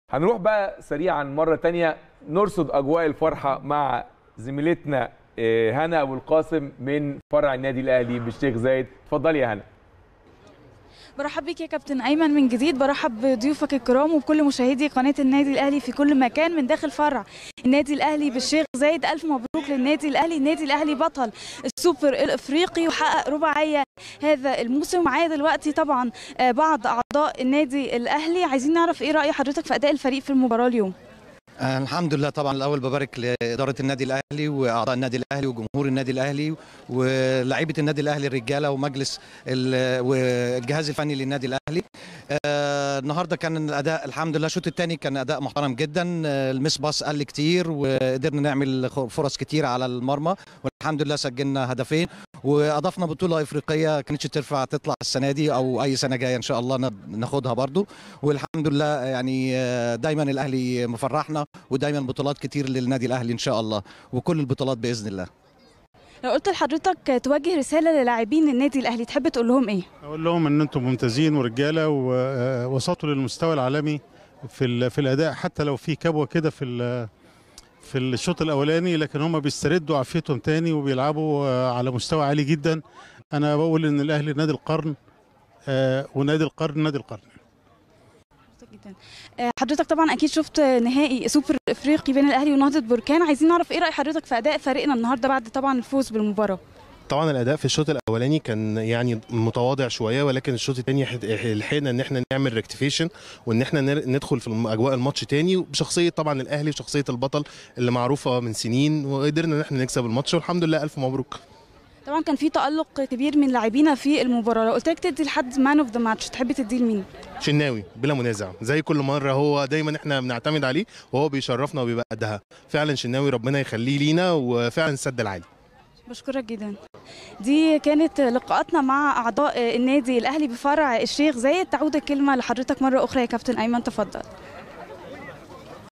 هنروح بقى سريعا مره تانية نرصد اجواء الفرحه مع زميلتنا آه، هنا ابو القاسم من فرع النادي الاهلي بالشيخ زايد اتفضلي يا هنا برحب بيك يا كابتن ايمن من جديد برحب بضيوفك الكرام وبكل مشاهدي قناه النادي الاهلي في كل مكان من داخل فرع النادي الاهلي بالشيخ زايد الف مبروك للنادي الاهلي النادي الاهلي بطل السوبر الافريقي وحقق رباعيه هذا الموسم معايا دلوقتي طبعا آه، بعض اعضاء النادي الاهلي عايزين نعرف ايه راي حضرتك في اداء الفريق في المباراه اليوم آه، الحمد لله طبعا الاول ببارك لاداره النادي الاهلي واعضاء النادي الاهلي وجمهور النادي الاهلي ولاعيبه النادي الاهلي الرجاله ومجلس ال- والجهاز الفني للنادي الاهلي آه، النهارده كان الاداء الحمد لله الشوط الثاني كان اداء محترم جدا آه، المس باص قل كتير وقدرنا نعمل خ- فرص كتير على المرمى والحمد لله سجلنا هدفين واضفنا بطوله افريقيه كانتش ترفع تطلع السنه دي او اي سنه جايه ان شاء الله نا- ناخدها برضو والحمد لله يعني آه، دايما الاهلي مفرحنا ودايما بطولات كتير للنادي الاهلي ان شاء الله وكل البطولات باذن الله لو قلت لحضرتك توجه رساله للاعبين النادي الاهلي تحب تقول لهم ايه اقول لهم ان انتم ممتازين ورجاله ووصلتوا للمستوى العالمي في ال- في الاداء حتى لو في كبوه كده في ال- في الشوط الاولاني لكن هم بيستردوا عافيتهم تاني وبيلعبوا آه، على مستوى عالي جدا انا بقول ان الاهلي نادي القرن آه، ونادي القرن نادي القرن جدا آه، حضرتك طبعا اكيد شفت نهائي سوبر افريقي بين الاهلي ونهضه بركان عايزين نعرف ايه راي حضرتك في اداء فريقنا النهارده بعد طبعا الفوز بالمباراه طبعا الاداء في الشوط الاولاني كان يعني متواضع شويه ولكن الشوط الثاني لحقنا ان احنا نعمل ريكتيفيشن وان احنا نر- ندخل في اجواء الماتش تاني بشخصيه طبعا الاهلي وشخصيه البطل اللي معروفه من سنين وقدرنا ان احنا نكسب الماتش والحمد لله الف مبروك طبعا كان في تالق كبير من لاعبينا في المباراه لو قلت لك تدي لحد مان اوف ذا ماتش تحب تديه لمين شناوي بلا منازع زي كل مره هو دايما احنا بنعتمد عليه وهو بيشرفنا وبيبقى قدها فعلا شناوي ربنا يخليه لينا وفعلا سد العالي بشكرك جدا دي كانت لقاءاتنا مع اعضاء النادي الاهلي بفرع الشيخ زايد تعود الكلمه لحضرتك مره اخرى يا كابتن ايمن تفضل